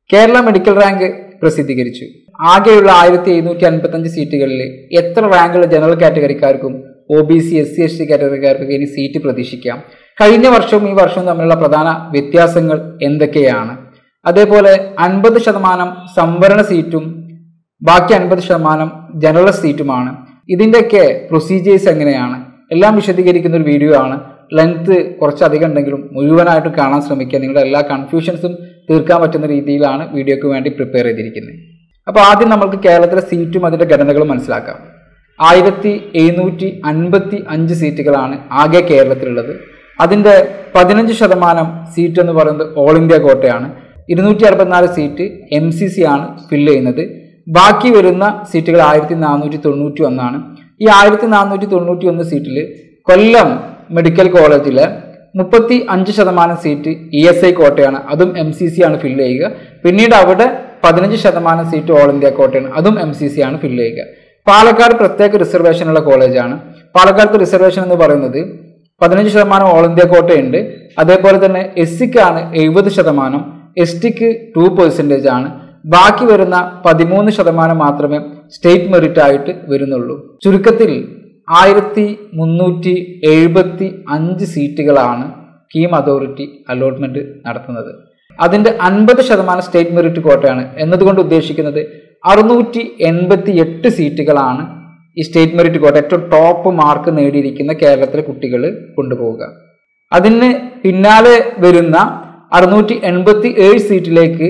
Kerala medical rank പ്രസിദ്ധീകരിച്ചു ആകെയുള്ള ആയിരത്തി എഴുന്നൂറ്റി അൻപത്തി അഞ്ച് സീറ്റുകളിൽ എത്ര റാങ്കുള്ള ജനറൽ കാറ്റഗറിക്കാർക്കും O B C S C S T കാറ്റഗറിക്കാർക്കും ഇനി സീറ്റ് പ്രതീക്ഷിക്കാം കഴിഞ്ഞ വർഷവും ഈ വർഷവും തമ്മിലുള്ള പ്രധാന വ്യത്യാസങ്ങൾ എന്തൊക്കെയാണ് അതേപോലെ അൻപത് ശതമാനം സംവരണ സീറ്റും ബാക്കി അൻപത് ശതമാനം ജനറൽ സീറ്റുമാണ് ഇതിൻ്റെയൊക്കെ പ്രൊസീജിയേഴ്സ് എങ്ങനെയാണ് എല്ലാം വിശദീകരിക്കുന്ന ഒരു വീഡിയോ ആണ് ലെങ്ത് കുറച്ചധികം ഉണ്ടെങ്കിലും മുഴുവനായിട്ട് കാണാൻ ശ്രമിക്കുക നിങ്ങളുടെ എല്ലാ കൺഫ്യൂഷൻസും തീർക്കാൻ പറ്റുന്ന രീതിയിലാണ് വീഡിയോക്ക് വേണ്ടി പ്രിപ്പയർ ചെയ്തിരിക്കുന്നത് അപ്പോൾ ആദ്യം നമുക്ക് കേരളത്തിലെ സീറ്റും അതിൻ്റെ ഘടനകളും മനസ്സിലാക്കാം ആയിരത്തി എഴുന്നൂറ്റി അൻപത്തി അഞ്ച് സീറ്റുകളാണ് ആകെ കേരളത്തിലുള്ളത് അതിൻ്റെ പതിനഞ്ച് ശതമാനം സീറ്റ് എന്ന് പറയുന്നത് ഓൾ ഇന്ത്യ കോട്ടയാണ് ഇരുന്നൂറ്റി അറുപത്തിനാല് സീറ്റ് എം സി സി ആണ് ഫില്ല് ചെയ്യുന്നത് ബാക്കി വരുന്ന സീറ്റുകൾ ആയിരത്തി നാനൂറ്റി തൊണ്ണൂറ്റി ഒന്നാണ് ഈ ആയിരത്തി നാനൂറ്റി തൊണ്ണൂറ്റി ഒന്ന് സീറ്റിൽ കൊല്ലം മെഡിക്കൽ കോളേജിലെ മുപ്പത്തി അഞ്ച് ശതമാനം സീറ്റ് ഇ എസ് ഐ കോട്ടയാണ് അതും എം സി സി ആണ് ഫില്ല് ചെയ്യുക പിന്നീട് അവിടെ പതിനഞ്ച് ശതമാനം സീറ്റ് ഓൾ ഇന്ത്യ കോട്ടയാണ് അതും എം സി സി ആണ് ഫില്ല് ചെയ്യുക പാലക്കാട് പ്രത്യേക റിസർവേഷൻ ഉള്ള കോളേജാണ് പാലക്കാട് റിസർവേഷൻ എന്ന് പറയുന്നത് പതിനഞ്ച് ശതമാനം ഓൾ ഇന്ത്യ കോട്ടയുണ്ട് അതേപോലെ തന്നെ എസ് സിക്കാണ് എഴുപത് ശതമാനം എസ് ടിക്ക് ടു പെർസെൻറ്റേജ് ആണ് ബാക്കി വരുന്ന പതിമൂന്ന് ശതമാനം മാത്രമേ സ്റ്റേറ്റ് മെറിറ്റ് ആയിട്ട് വരുന്നുള്ളൂ ചുരുക്കത്തിൽ ആയിരത്തി മുന്നൂറ്റി എഴുപത്തി അഞ്ച് സീറ്റുകളാണ് കീം അതോറിറ്റി അലോട്ട്മെന്റ് നടത്തുന്നത് അതിന്റെ അൻപത് ശതമാനം സ്റ്റേറ്റ് മെറിറ്റ് കോട്ടയാണ് എന്നതുകൊണ്ട് ഉദ്ദേശിക്കുന്നത് അറുന്നൂറ്റി എൺപത്തി എട്ട് സീറ്റുകളാണ് ഈ സ്റ്റേറ്റ് മെറിറ്റ് കോട്ട ഏറ്റവും ടോപ്പ് മാർക്ക് നേടിയിരിക്കുന്ന കേരളത്തിലെ കുട്ടികൾ കൊണ്ടുപോവുക അതിന് പിന്നാലെ വരുന്ന അറുന്നൂറ്റി എൺപത്തി ഏഴ് സീറ്റിലേക്ക്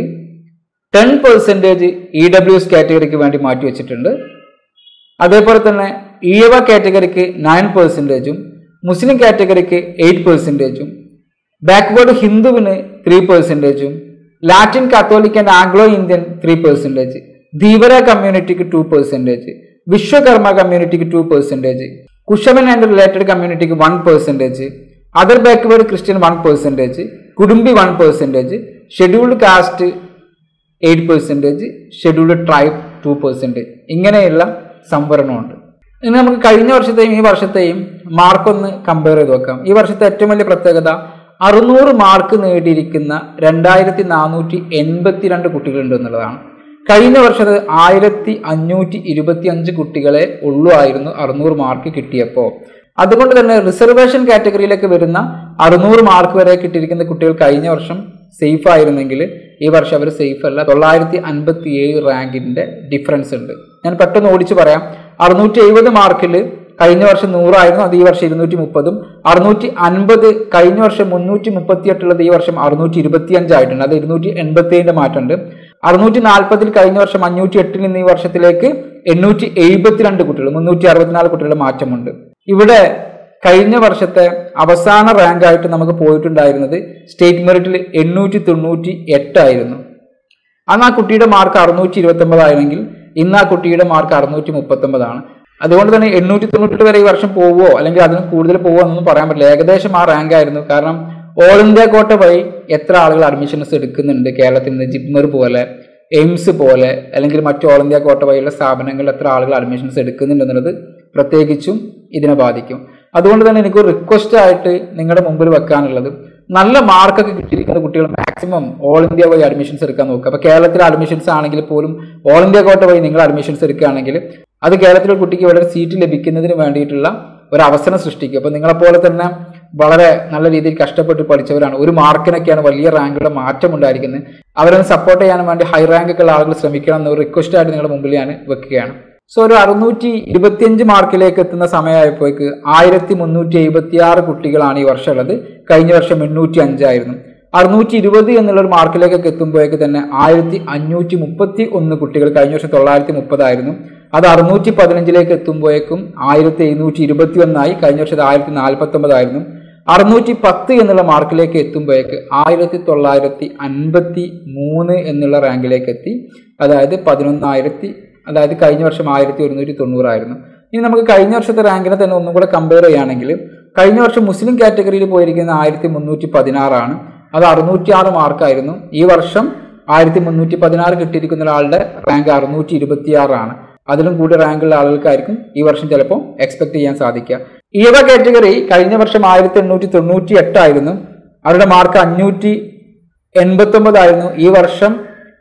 ten percentage E W S കാറ്റഗറിക്ക് വേണ്ടി മാറ്റി വെച്ചിട്ടുണ്ട് അതേപോലെ തന്നെ ഈഴവ കാറ്റഗറിക്ക് നയൻ പെർസെൻറ്റേജും മുസ്ലിം കാറ്റഗറിക്ക് എയ്റ്റ് പെർസെൻറ്റേജും ബാക്ക്വേർഡ് ഹിന്ദുവിന് ത്രീ പെർസെൻറ്റേജും Latin Catholic and Anglo Indian three percentage Dheevara കമ്മ്യൂണിറ്റിക്ക് ടു പെർസെൻറ്റേജ് വിശ്വകർമ്മ കമ്മ്യൂണിറ്റിക്ക് two percentage Kushavan and related കമ്മ്യൂണിറ്റിക്ക് one percentage other backward Christian one percentage Kudumbi one percentage scheduled caste eight percentage scheduled tribe two percentage ഇങ്ങനെയുള്ള സംവരണമുണ്ട് ഇനി നമുക്ക് കഴിഞ്ഞ വർഷത്തെയും ഈ വർഷത്തെയും മാർക്കൊന്ന് കമ്പയർ ചെയ്ത് നോക്കാം ഈ വർഷത്തെ ഏറ്റവും വലിയ പ്രത്യേകത അറുന്നൂറ് മാർക്ക് നേടിയിരിക്കുന്ന രണ്ടായിരത്തി നാനൂറ്റി എൺപത്തിരണ്ട് കുട്ടികളുണ്ട് എന്നുള്ളതാണ് കഴിഞ്ഞ വർഷത്ത് ആയിരത്തി അഞ്ഞൂറ്റി ഇരുപത്തി അഞ്ച് കുട്ടികളെ ഉള്ളൂ ആയിരുന്നു അറുന്നൂറ് മാർക്ക് കിട്ടിയപ്പോൾ അതുകൊണ്ട് തന്നെ റിസർവേഷൻ കാറ്റഗറിയിലേക്ക് വരുന്ന അറുന്നൂറ് മാർക്ക് വരെ കിട്ടിയിരിക്കുന്ന കുട്ടികൾ കഴിഞ്ഞ വർഷം സേഫ് ആയിരുന്നെങ്കിൽ ഈ വർഷം അവർ സേഫ് അല്ല തൊള്ളായിരത്തി അൻപത്തി ഏഴ് റാങ്കിന്റെ ഡിഫറൻസ് ഉണ്ട് ഞാൻ പെട്ടെന്ന് ഓടിച്ചു പറയാം അറുന്നൂറ്റി എഴുപത് മാർക്കിൽ കഴിഞ്ഞ വർഷം നൂറായിരുന്നു അത് ഈ വർഷം ഇരുന്നൂറ്റി മുപ്പതും അറുന്നൂറ്റി അൻപത് കഴിഞ്ഞ വർഷം മുന്നൂറ്റി മുപ്പത്തി എട്ടുള്ളത് ഈ വർഷം അറുന്നൂറ്റി ഇരുപത്തി അഞ്ചായിട്ടുണ്ട് അത് ഇരുന്നൂറ്റി എൺപത്തി ഏഴിന്റെ മാറ്റമുണ്ട് അറുന്നൂറ്റി നാൽപ്പതിൽ കഴിഞ്ഞ വർഷം അഞ്ഞൂറ്റി എട്ടിൽ നിന്ന് ഈ വർഷത്തിലേക്ക് എണ്ണൂറ്റി എഴുപത്തിരണ്ട് കുട്ടികൾ മുന്നൂറ്റി അറുപത്തിനാല് കുട്ടികളുടെ മാറ്റമുണ്ട് ഇവിടെ കഴിഞ്ഞ വർഷത്തെ അവസാന റാങ്ക് ആയിട്ട് നമുക്ക് പോയിട്ടുണ്ടായിരുന്നത് സ്റ്റേറ്റ് മെറിറ്റിൽ എണ്ണൂറ്റി തൊണ്ണൂറ്റി എട്ടായിരുന്നു അന്ന് ആ കുട്ടിയുടെ മാർക്ക് അറുന്നൂറ്റി ഇരുപത്തി ഒമ്പതായിരുന്നെങ്കിൽ ഇന്ന് ആ കുട്ടിയുടെ മാർക്ക് അറുന്നൂറ്റി മുപ്പത്തി ഒമ്പതാണ് അതുകൊണ്ട് തന്നെ എണ്ണൂറ്റി തൊണ്ണൂറ്റി വരെ ഈ വർഷം പോവോ അല്ലെങ്കിൽ അതിന് കൂടുതൽ പോവോ എന്നൊന്നും പറയാൻ പറ്റില്ല ഏകദേശം ആ റാങ്ക് ആയിരുന്നു കാരണം ഓൾ ഇന്ത്യ കോട്ട വഴി എത്ര ആളുകൾ അഡ്മിഷൻസ് എടുക്കുന്നുണ്ട് കേരളത്തിൽ നിന്ന് ജിപ്മർ പോലെ എയിംസ് പോലെ അല്ലെങ്കിൽ മറ്റു ഓൾ ഇന്ത്യ കോട്ട വഴിയുള്ള സ്ഥാപനങ്ങളിൽ എത്ര ആളുകൾ അഡ്മിഷൻസ് എടുക്കുന്നുണ്ട് എന്നുള്ളത് പ്രത്യേകിച്ചും ഇതിനെ ബാധിക്കും അതുകൊണ്ട് തന്നെ എനിക്ക് റിക്വസ്റ്റ് ആയിട്ട് നിങ്ങളുടെ മുമ്പിൽ വെക്കാനുള്ളത് നല്ല മാർക്കൊക്കെ കിട്ടിയിരിക്കുന്ന കുട്ടികൾ മാക്സിമം ഓൾ ഇന്ത്യ വഴി അഡ്മിഷൻസ് എടുക്കാൻ നോക്കുക അപ്പോൾ കേരളത്തിലെ അഡ്മിഷൻസ് ആണെങ്കിൽ പോലും ഓൾ ഇന്ത്യ കോട്ട വഴി നിങ്ങൾ അഡ്മിഷൻസ് എടുക്കുകയാണെങ്കിൽ അത് കേരളത്തിലെ കുട്ടിക്ക് ഇവിടെ സീറ്റ് ലഭിക്കുന്നതിന് വേണ്ടിയിട്ടുള്ള ഒരു അവസരം സൃഷ്ടിക്കും അപ്പോൾ നിങ്ങളെപ്പോലെ തന്നെ വളരെ നല്ല രീതിയിൽ കഷ്ടപ്പെട്ട് പഠിച്ചവരാണ് ഒരു മാർക്കിനൊക്കെയാണ് വലിയ റാങ്കുകളുടെ മാറ്റം ഉണ്ടായിരിക്കുന്നത് അവരൊന്ന് സപ്പോർട്ട് ചെയ്യാൻ വേണ്ടി ഹൈ റാങ്ക് ഒക്കെ ഉള്ള ആളുകൾ ശ്രമിക്കണം എന്ന ഒരു റിക്വസ്റ്റ് ആയിട്ട് നിങ്ങളുടെ മുമ്പിൽ ഞാൻ വെക്കുകയാണ് സോ ഒരു അറുന്നൂറ്റി ഇരുപത്തിയഞ്ച് മാർക്കിലേക്ക് എത്തുന്ന സമയമായപ്പോഴേക്ക് ആയിരത്തി മുന്നൂറ്റി എഴുപത്തി ആറ് കുട്ടികളാണ് ഈ വർഷം ഉള്ളത് കഴിഞ്ഞ വർഷം എണ്ണൂറ്റി അഞ്ചായിരുന്നു അറുന്നൂറ്റി ഇരുപത് എന്നുള്ള ഒരു മാർക്കിലേക്കൊക്കെ എത്തുമ്പോഴേക്ക് തന്നെ ആയിരത്തി അഞ്ഞൂറ്റി മുപ്പത്തി ഒന്ന് കുട്ടികൾ കഴിഞ്ഞ വർഷം തൊള്ളായിരത്തി മുപ്പതായിരുന്നു അത് അറുന്നൂറ്റി പതിനഞ്ചിലേക്ക് എത്തുമ്പോഴേക്കും ആയിരത്തി എഴുന്നൂറ്റി ഇരുപത്തി ഒന്നായി കഴിഞ്ഞ വർഷത്തെ ആയിരത്തി നാൽപ്പത്തി ഒമ്പതായിരുന്നു അറുന്നൂറ്റി പത്ത് എന്നുള്ള മാർക്കിലേക്ക് എത്തുമ്പോഴേക്ക് ആയിരത്തി തൊള്ളായിരത്തി അൻപത്തി മൂന്ന് എന്നുള്ള റാങ്കിലേക്ക് എത്തി അതായത് പതിനൊന്നായിരത്തി അതായത് കഴിഞ്ഞ വർഷം ആയിരത്തി ഒരുന്നൂറ്റി തൊണ്ണൂറായിരുന്നു ഇനി നമുക്ക് കഴിഞ്ഞ വർഷത്തെ റാങ്കിനെ തന്നെ ഒന്നും കൂടെ കമ്പയർ ചെയ്യുകയാണെങ്കിൽ കഴിഞ്ഞ വർഷം മുസ്ലിം കാറ്റഗറിയിൽ പോയിരിക്കുന്ന ആയിരത്തി മുന്നൂറ്റി പതിനാറാണ് അത് അറുന്നൂറ്റി ആറ് മാർക്കായിരുന്നു ഈ വർഷം ആയിരത്തി മുന്നൂറ്റി പതിനാറ് കിട്ടിയിരിക്കുന്ന ഒരാളുടെ റാങ്ക് അറുന്നൂറ്റി ഇരുപത്തി ആറാണ് അതിലും കൂടിയ റാങ്കുള്ള ആളുകൾക്കായിരിക്കും ഈ വർഷം ചിലപ്പോൾ എക്സ്പെക്ട് ചെയ്യാൻ സാധിക്കുക ഈവ കാറ്റഗറി കഴിഞ്ഞ വർഷം ആയിരത്തി എണ്ണൂറ്റി തൊണ്ണൂറ്റി എട്ടായിരുന്നു അവരുടെ മാർക്ക് അഞ്ഞൂറ്റി എൺപത്തി ഒമ്പതായിരുന്നു ഈ വർഷം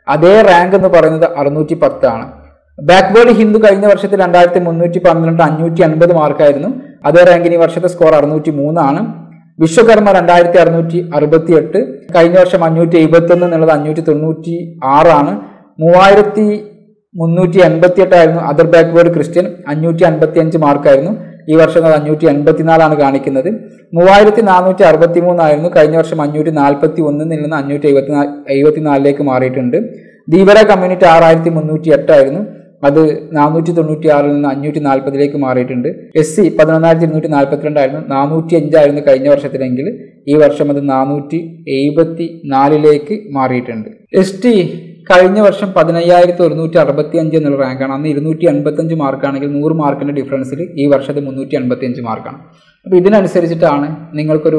അതേ റാങ്ക് എന്ന് പറയുന്നത് അറുന്നൂറ്റി പത്താണ് ബാക്ക്വേർഡ് ഹിന്ദു കഴിഞ്ഞ വർഷത്തിൽ രണ്ടായിരത്തി മുന്നൂറ്റി പന്ത്രണ്ട് അഞ്ഞൂറ്റി അൻപത് മാർക്കായിരുന്നു അതേ റാങ്കിന് ഈ വർഷത്തെ സ്കോർ അറുന്നൂറ്റി മൂന്നാണ് വിശ്വകർമ്മ രണ്ടായിരത്തി അറുന്നൂറ്റി അറുപത്തി എട്ട് കഴിഞ്ഞ വർഷം അഞ്ഞൂറ്റി എഴുപത്തി ഒന്ന് എന്നുള്ളത് അഞ്ഞൂറ്റി തൊണ്ണൂറ്റി ആറാണ് മൂവായിരത്തി മുന്നൂറ്റി എൺപത്തി എട്ടായിരുന്നു അതർ ബാക്ക്വേർഡ് ക്രിസ്ത്യൻ അഞ്ഞൂറ്റി അൻപത്തി അഞ്ച് മാർക്കായിരുന്നു ഈ വർഷം അത് അഞ്ഞൂറ്റി എൺപത്തിനാലാണ് കാണിക്കുന്നത് മൂവായിരത്തി നാനൂറ്റി അറുപത്തി മൂന്നായിരുന്നു കഴിഞ്ഞ വർഷം അഞ്ഞൂറ്റി നാൽപ്പത്തി ഒന്നിൽ നിന്ന് അഞ്ഞൂറ്റി എഴുപത്തി എഴുപത്തിനാലിലേക്ക് മാറിയിട്ടുണ്ട് ധീവര കമ്മ്യൂണിറ്റി ആറായിരത്തി മുന്നൂറ്റി എട്ടായിരുന്നു അത് നാനൂറ്റി തൊണ്ണൂറ്റി ആറിൽ നിന്ന് അഞ്ഞൂറ്റി നാൽപ്പതിലേക്ക് മാറിയിട്ടുണ്ട് എസ് സി പതിനൊന്നായിരത്തി ഇരുന്നൂറ്റി നാൽപ്പത്തിരണ്ടായിരുന്നു നാനൂറ്റി അഞ്ചായിരുന്നു കഴിഞ്ഞ വർഷത്തിലെങ്കിൽ ഈ വർഷം അത് നാനൂറ്റി എഴുപത്തി നാലിലേക്ക് മാറിയിട്ടുണ്ട് എസ് ടി കഴിഞ്ഞ വർഷം പതിനയ്യായിരത്തി ഒരുന്നൂറ്റി അറുപത്തി അഞ്ച് എന്നുള്ള റാങ്കാണ് അന്ന് ഇരുന്നൂറ്റി അൻപത്തഞ്ച് മാർക്കാണെങ്കിൽ നൂറ് മാർക്കിൻ്റെ ഡിഫറൻസിൽ ഈ വർഷത്തെ മുന്നൂറ്റി അൻപത്തി അഞ്ച് മാർക്കാണ് അപ്പോൾ ഇതിനനുസരിച്ചിട്ടാണ് നിങ്ങൾക്കൊരു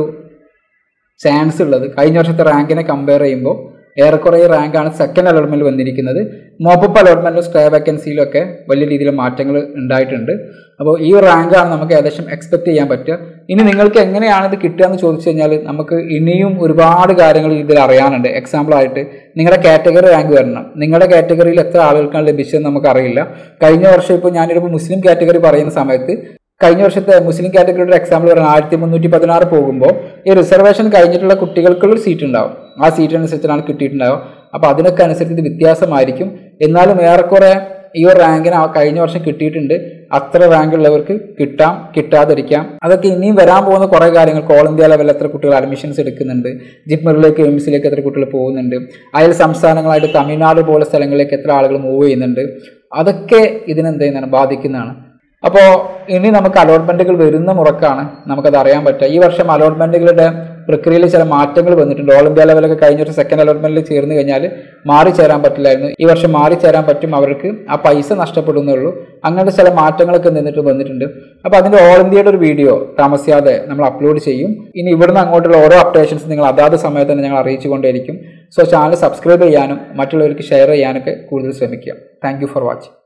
ചാൻസ് ഉള്ളത് കഴിഞ്ഞ വർഷത്തെ റാങ്കിനെ കമ്പയർ ചെയ്യുമ്പോൾ ഏറെക്കുറെ റാങ്കാണ് സെക്കൻഡ് അലോട്ട്മെൻറ്റിൽ വന്നിരിക്കുന്നത് മോപ്പപ്പ് അലോട്ട്മെൻറ്റിലും സ്റ്റേ വേക്കൻസിയിലും ഒക്കെ വലിയ രീതിയിൽ മാറ്റങ്ങൾ ഉണ്ടായിട്ടുണ്ട് അപ്പോൾ ഈ റാങ്കാണ് നമുക്ക് ഏകദേശം എക്സ്പെക്ട് ചെയ്യാൻ പറ്റുക ഇനി നിങ്ങൾക്ക് എങ്ങനെയാണ് ഇത് കിട്ടുക എന്ന് ചോദിച്ചു കഴിഞ്ഞാൽ നമുക്ക് ഇനിയും ഒരുപാട് കാര്യങ്ങൾ ഇതിൽ അറിയാനുണ്ട് എക്സാമ്പിൾ ആയിട്ട് നിങ്ങളുടെ കാറ്റഗറി റാങ്ക് വരണം നിങ്ങളുടെ കാറ്റഗറിയിൽ എത്ര ആളുകൾക്കാണ് ലഭിച്ചതെന്ന് നമുക്കറിയില്ല കഴിഞ്ഞ വർഷം ഇപ്പോൾ ഞാനൊരു മുസ്ലിം കാറ്റഗറി പറയുന്ന സമയത്ത് കഴിഞ്ഞ വർഷത്തെ മുസ്ലിം കാറ്റഗറിയുടെ എക്സാമ്പിൾ പറഞ്ഞാൽ ആയിരത്തി മുന്നൂറ്റി പതിനാറ് പോകുമ്പോൾ ഈ റിസർവേഷൻ കഴിഞ്ഞിട്ടുള്ള കുട്ടികൾക്കുള്ള സീറ്റ് ഉണ്ടാവും ആ സീറ്റ് അനുസരിച്ചിട്ടാണ് കിട്ടിയിട്ടുണ്ടാവുക അപ്പോൾ അതിനൊക്കെ അനുസരിച്ച് ഇത് വ്യത്യാസമായിരിക്കും എന്നാലും ഏറെക്കുറെ ഈ ഒരു റാങ്കിന് ആ കഴിഞ്ഞ വർഷം കിട്ടിയിട്ടുണ്ട് അത്ര റാങ്ക് ഉള്ളവർക്ക് കിട്ടാം കിട്ടാതിരിക്കാം അതൊക്കെ ഇനിയും വരാൻ പോകുന്ന കുറേ കാര്യങ്ങൾ ഓൾ ഇന്ത്യ ലെവലിൽ എത്ര കുട്ടികൾ അഡ്മിഷൻസ് എടുക്കുന്നുണ്ട് ജിപ്മറിലേക്ക് എയിംസിലേക്ക് എത്ര കുട്ടികൾ പോകുന്നുണ്ട് അയൽ സംസ്ഥാനങ്ങളായിട്ട് തമിഴ്നാട് പോലെ സ്ഥലങ്ങളിലേക്ക് എത്ര ആളുകൾ മൂവ് ചെയ്യുന്നുണ്ട് അതൊക്കെ ഇതിനെന്ത് ചെയ്യുന്നതാണ് ബാധിക്കുന്നതാണ് അപ്പോൾ ഇനി നമുക്ക് അലോട്ട്മെന്റുകൾ വരുന്ന മുറക്കാണ് നമുക്കത് അറിയാൻ പറ്റുക ഈ വർഷം അലോട്ട്മെന്റുകളുടെ പ്രക്രിയയിൽ ചില മാറ്റങ്ങൾ വന്നിട്ടുണ്ട് ഓൾ ഇന്ത്യ ലെവലൊക്കെ കഴിഞ്ഞ ഒരു സെക്കൻഡ് അലോട്ട്മെന്റിൽ ചേർന്ന് കഴിഞ്ഞാൽ മാറി ചേരാൻ പറ്റില്ലായിരുന്നു ഈ വർഷം മാറി ചേരാൻ പറ്റും അവർക്ക് ആ പൈസ നഷ്ടപ്പെടുന്നേ ഉള്ളൂ അങ്ങനത്തെ ചില മാറ്റങ്ങളൊക്കെ നിന്നിട്ട് വന്നിട്ടുണ്ട് അപ്പോൾ അതിൻ്റെ ഓൾ ഇന്ത്യയുടെ ഒരു വീഡിയോ താമസിയാതെ നമ്മൾ അപ്ലോഡ് ചെയ്യും ഇനി ഇവിടുന്ന് അങ്ങോട്ടുള്ള ഓരോ അപ്ഡേഷൻസ് നിങ്ങൾ അതാത് സമയത്ത് തന്നെ ഞങ്ങൾ അറിയിച്ചുകൊണ്ടേയിരിക്കും സോ ചാനൽ സബ്സ്ക്രൈബ് ചെയ്യാനും മറ്റുള്ളവർക്ക് ഷെയർ ചെയ്യാനൊക്കെ കൂടുതൽ ശ്രമിക്കുക താങ്ക് ഫോർ വാച്ചിങ്